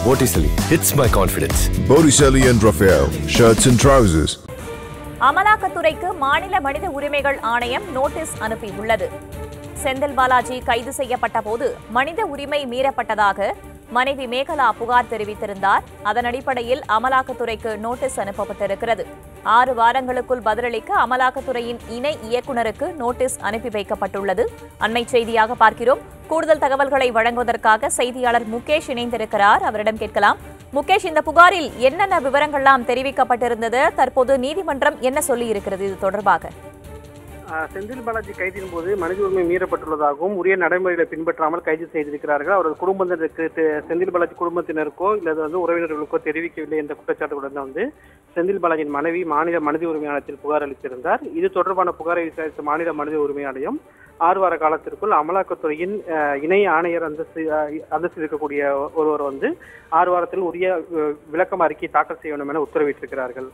Vorticeli hits my confidence. Botticelli and Raphael, shirts and trousers. அமலாக்கத்துறைக்கு மாநில மனித உரிமைகள் ஆணையம் நோட்டீஸ் அனுப்பியுள்ளது செந்தில் பாலாஜி கைது செய்யப்பட்ட போது மனித உரிமை மீறப்பட்டதாக மனைவி மேகலா புகார் தெரிவித்திருந்தார் அதன் அடிப்படையில் அமலாக்கத்துறைக்கு நோட்டீஸ் அனுப்பப்பட்டிருக்கிறது ஆறு வாரங்களுக்குள் பதிலளிக்க அமலாக்கத்துறையின் இணை இயக்குநருக்கு நோட்டீஸ் அனுப்பி வைக்கப்பட்டுள்ளது அண்மை செய்தியாக பார்க்கிறோம் கூடுதல் தகவல்களை வழங்குவதற்காக செய்தியாளர் முகேஷ் இணைந்திருக்கிறார் அவரிடம் கேட்கலாம் முகேஷ் இந்த புகாரில் என்னென்ன விவரங்கள்லாம் தெரிவிக்கப்பட்டிருந்தது தற்போது நீதிமன்றம் என்ன சொல்லி இருக்கிறது இது தொடர்பாக ஆஹ் செந்தில் பாலாஜி கைதின் போது மனித உரிமை மீறப்பட்டுள்ளதாகவும் உரிய நடைமுறைகளை பின்பற்றாமல் கைது செய்திருக்கிறார்கள் அவரது குடும்பத்தினருக்கு தெ- செந்தில் பாலாஜி குடும்பத்தினருக்கோ இல்லது வந்து உறவினர்களுக்கோ தெரிவிக்கவில்லை என்ற குற்றச்சாட்டுடன் தான் வந்து செந்தில் பாலாஜியின் மனைவி மாநில மனித உரிமை ஆணையத்தில் புகார் அளித்திருந்தார் இது தொடர்பான புகாரை விசாரித்த மாநில மனித உரிமை ஆணையம் ஆறு வார காலத்திற்குள் அமலாக்கத்துறையின் ஆஹ், இணை ஆணையர் அந்தஸ்து ஆஹ், அந்தஸ்து இருக்கக்கூடிய ஒருவர் வந்து ஆறு வாரத்தில் உரிய அஹ், விளக்கம் அறிக்கை தாக்கல் செய்ய வேண்டும் என உத்தரவிட்டிருக்கிறார்கள்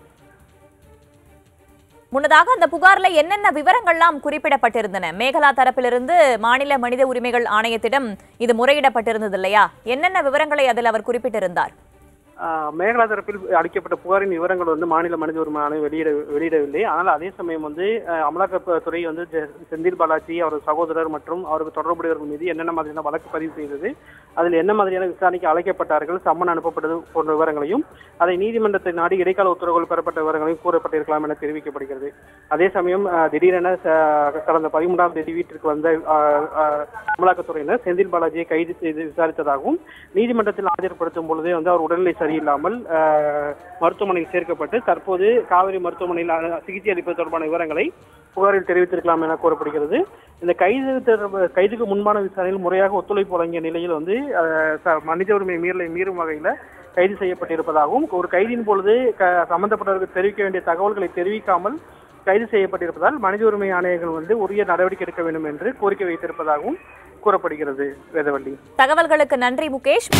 முன்னதாக அந்த புகார்ல என்னென்ன விவரங்கள்லாம் குறிப்பிடப்பட்டிருந்தன மேகலா தரப்பிலிருந்து மாநில மனித உரிமைகள் ஆணையத்திடம் இது முறையிடப்பட்டிருந்தது இல்லையா என்னென்ன விவரங்களை அதில் அவர் குறிப்பிட்டிருந்தார் ஆஹ் மேகலா தரப்பில் அளிக்கப்பட்ட புகாரின் விவரங்கள் வந்து மாநில மனித உரிமை ஆணையம் வெளியிட வெளியிடவில்லை ஆனால் அதே சமயம் வந்து ஆஹ் அமலாக்கத்துறை வந்து ஜெ- செந்தில் பாலாஜி அவரது சகோதரர் மற்றும் அவருக்கு தொடர்புடையவர்கள் மீது என்னென்ன மாதிரியான வழக்கு பதிவு செய்தது அதில் என்ன மாதிரியான விசாரணைக்கு அழைக்கப்பட்டார்கள் சம்மன் அனுப்பப்பட்டது போன்ற விவரங்களையும் அதை நீதிமன்றத்தை நாடி இடைக்கால உத்தரவுகள் பெறப்பட்ட விவரங்களையும் கூறப்பட்டிருக்கலாம் என தெரிவிக்கப்படுகிறது அதே சமயம் ஆஹ் திடீரென ச- கடந்த பதிமூன்றாம் தேதி வீட்டிற்கு வந்த ஆஹ், ஆஹ், அமலாக்கத்துறையினர் செந்தில் பாலாஜியை கைது செய்து விசாரித்ததாகவும் நீதிமன்றத்தில் ஆஜர்படுத்தும் பொழுதே வந்து அவர் உடல்நிலை சரியில்லாமல் ஆஹ், மருத்துவமனையில் சேர்க்கப்பட்டு தற்போது காவிரி மருத்துவமனையில் அஹ், சிகிச்சை அளிப்பது தொடர்பான விவரங்களை புகாரில் தெரிவித்திருக்கலாம் என கூறப்படுகிறது இந்த கைது தொடர்பு- கைதுக்கு முன்பான விசாரணையில் முறையாக ஒத்துழைப்பு வழங்கிய நிலையில் வந்து ஆஹ், ச- மனித உரிமை மீறலை மீறும் வகையில் கைது செய்யப்பட்டிருப்பதாகவும் ஒரு கைதின் பொழுது க- சம்பந்தப்பட்டவருக்கு தெரிவிக்க வேண்டிய தகவல்களை தெரிவிக்காமல் கைது செய்யப்பட்டிருப்பதால் மனித உரிமை ஆணையர்கள் வந்து உரிய நடவடிக்கை எடுக்க வேண்டும் என்று கோரிக்கை வைத்திருப்பதாகவும் கூறப்படுகிறது வேதவள்ளி தகவல்களுக்கு நன்றி முகேஷ்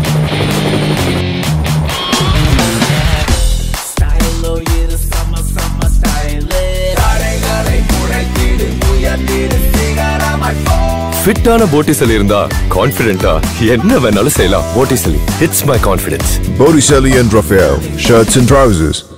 ஃபிட்டான போட்டிசலி இருந்தா கான்ஃபிடென்ட்டா என்ன வேணாலும் செய்யலாம் Vorticeli hits my confidence. Botticelli and Raphael, shirts and trousers.